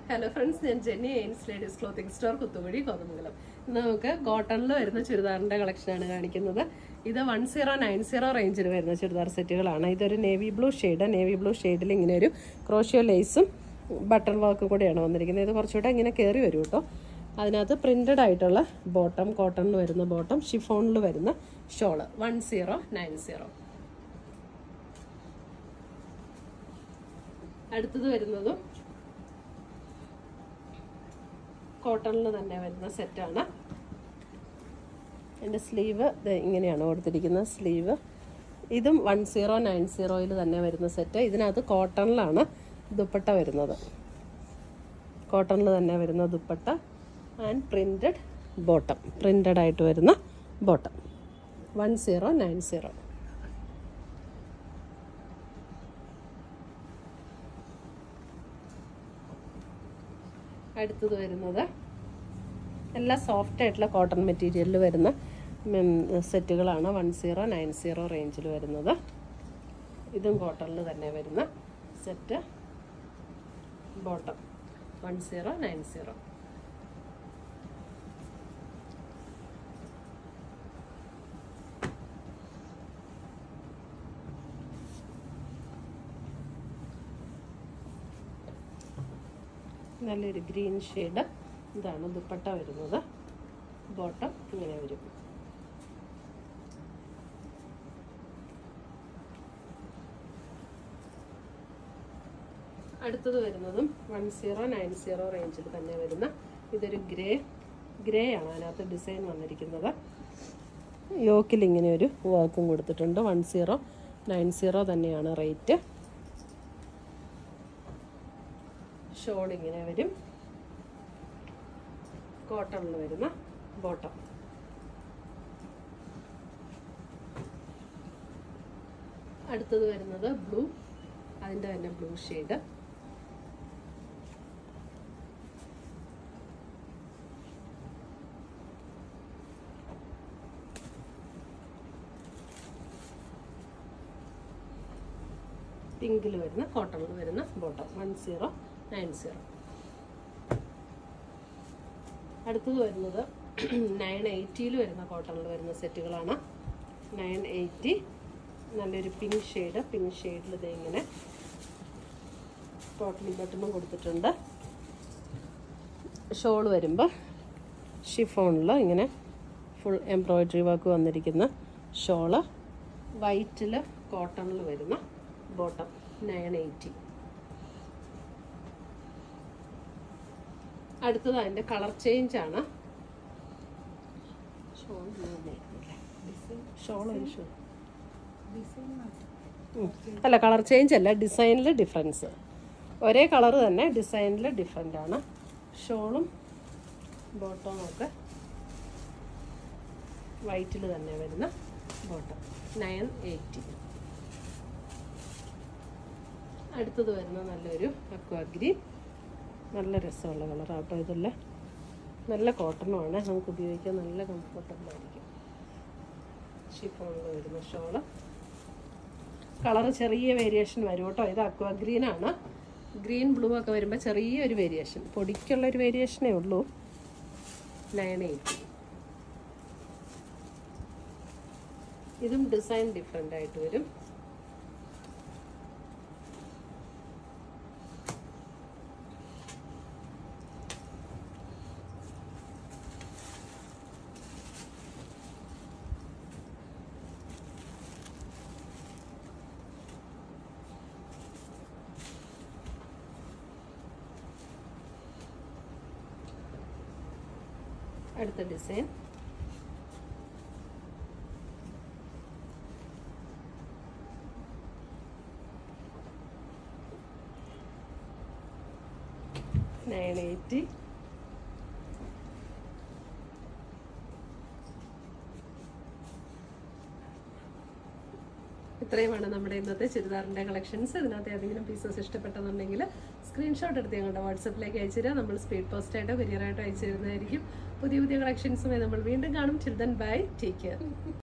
hello friends ഞാൻ Jenny എയിൻസ് ladies clothing store Kuthukuzhy Kothamangalam ഇന്ന് നമുക്ക് കോട്ടണിൽ വരുന്ന ചുരിദാറിന്റെ കളക്ഷനാണ് കാണിക്കുന്നത് ഇത് വൺ സീറോ നയൻ സീറോ റേഞ്ചിൽ വരുന്ന ചുരിദാർ സെറ്റുകളാണ് ഇതൊരു navy blue shade navy blue ഷെയ്ഡിൽ ഇങ്ങനെ ഒരു ക്രോഷ്യോ ലേസും ബട്ടൺ വർക്കും കൂടെയാണ് വന്നിരിക്കുന്നത് ഇത് കുറച്ചുകൂടെ ഇങ്ങനെ കയറി വരും കേട്ടോ അതിനകത്ത് പ്രിന്റഡ് ആയിട്ടുള്ള ബോട്ടം കോട്ടണിൽ വരുന്ന ബോട്ടം ഷിഫോണിൽ വരുന്ന shawl one zero nine zero അടുത്തത് വരുന്നതും കോട്ടണിൽ തന്നെ വരുന്ന സെറ്റാണ് എൻ്റെ സ്ലീവ് ഇങ്ങനെയാണ് കൊടുത്തിരിക്കുന്നത് സ്ലീവ് ഇതും വൺ സീറോ നയൻ സീറോയിൽ തന്നെ വരുന്ന സെറ്റ് ഇതിനകത്ത് കോട്ടണിലാണ് ദുപ്പട്ട വരുന്നത് കോട്ടണിൽ തന്നെ വരുന്ന dupatta and printed bottom printed ആയിട്ട് വരുന്ന bottom one zero nine zero അടുത്തത് വരുന്നത് എല്ലാം സോഫ്റ്റ് ആയിട്ടുള്ള കോട്ടൺ മെറ്റീരിയലിൽ വരുന്ന സെറ്റുകളാണ് വൺ സീറോ നയൻ സീറോ റേഞ്ചിൽ വരുന്നത് ഇതും കോട്ടണിൽ തന്നെ വരുന്ന set bottom one zero nine zero നല്ലൊരു ഗ്രീൻ ഷെയ്ഡ് ഇതാണ് ദുപ്പട്ട വരുന്നത് ബോട്ടം ഇങ്ങനെ വരും അടുത്തത് വരുന്നതും വൺ സീറോ നയൻ സീറോ റേഞ്ചിൽ തന്നെ വരുന്ന ഇതൊരു ഗ്രേ ഗ്രേ ആണ് അതിനകത്ത് ഡിസൈൻ വന്നിരിക്കുന്നത് യോക്കിൽ ഇങ്ങനെ ഒരു വർക്കും കൊടുത്തിട്ടുണ്ട് വൺ സീറോ നയൻ സീറോ തന്നെയാണ് റേറ്റ് ഷോൾ ഇങ്ങനെ വരും കോട്ടണിൽ വരുന്ന ബോട്ടം അടുത്തത് വരുന്നത് ബ്ലൂ അതിൻ്റെ തന്നെ ബ്ലൂ ഷെയ്ഡ് പിങ്കിൽ വരുന്ന കോട്ടണിൽ വരുന്ന bottom one zero nine zero അടുത്തത് വരുന്നത് നയൻ എയ്റ്റിയിൽ വരുന്ന കോട്ടണിൽ വരുന്ന സെറ്റുകളാണ് നയൻ എയ്റ്റി നല്ലൊരു പിങ്ക് ഷെയ്ഡ് പിങ്ക് ഷെയ്ഡിൽ ഇത് ഇങ്ങനെ ടോട്ടലി ബട്ടണും കൊടുത്തിട്ടുണ്ട് ഷോൾ വരുമ്പോൾ ഷിഫോണിൽ ഇങ്ങനെ ഫുൾ എംബ്രോയിഡറി വർക്ക് വന്നിരിക്കുന്ന ഷോള് വൈറ്റിൽ കോട്ടണിൽ വരുന്ന ബോട്ടം നയൻ എയ്റ്റി അടുത്തത് അതിൻ്റെ കളർ ചേഞ്ച് ആണ് ഷോൾ ഒരു ഷോ അല്ല കളർ ചേഞ്ച് അല്ല ഡിസൈനിൽ ഡിഫറൻസ് ഒരേ കളർ തന്നെ ഡിസൈനിൽ ഡിഫറെൻ്റ് ആണ് ഷോളും ബോട്ടവും ഒക്കെ വൈറ്റിൽ തന്നെ വരുന്ന ബോട്ടം നയൻ എയ്റ്റി അടുത്തത് വരുന്ന നല്ലൊരു അക്വാ ഗ്രീൻ നല്ല രസമുള്ള കളറാണ് കേട്ടോ ഇതെല്ലാം നല്ല കോട്ടണുമാണ് നമുക്ക് ഉപയോഗിക്കാൻ നല്ല കംഫർട്ടബിൾ ആയിരിക്കും ഷിഫോണിൽ വരുന്ന ഷോള് കളർ ചെറിയ വേരിയേഷൻ വരും കേട്ടോ ഇത് അക്വാ ഗ്രീൻ ആണ് ഗ്രീൻ ബ്ലൂ ഒക്കെ വരുമ്പോൾ ചെറിയൊരു വേരിയേഷൻ പൊടിക്കുള്ള ഒരു വേരിയേഷനേ ഉള്ളൂ നയൻ എയ്റ്റി ഇതും ഡിസൈൻ ഡിഫറെൻ്റ് ആയിട്ട് വരും അടുത്ത ഡിസൈൻ നയൻ എയ്റ്റി ഇത്രയുമാണ് നമ്മുടെ ഇന്നത്തെ ചുരിദാറിൻ്റെ കളക്ഷൻസ് ഇതിനകത്ത് ഏതെങ്കിലും പീസസ് ഇഷ്ടപ്പെട്ടെന്നുണ്ടെങ്കിൽ സ്ക്രീൻഷോട്ട് എടുത്ത് ഞങ്ങളുടെ വാട്സപ്പിലേക്ക് അയച്ചു തരാം നമ്മൾ സ്പീഡ് പോസ്റ്റായിട്ടോ കൊറിയറായിട്ടോ അയച്ചു തരുന്നതായിരിക്കും പുതിയ പുതിയ കളക്ഷൻസുമായി നമ്മൾ വീണ്ടും കാണും ചിൽഡ്രൻ ബൈ ടേക്ക് കെയർ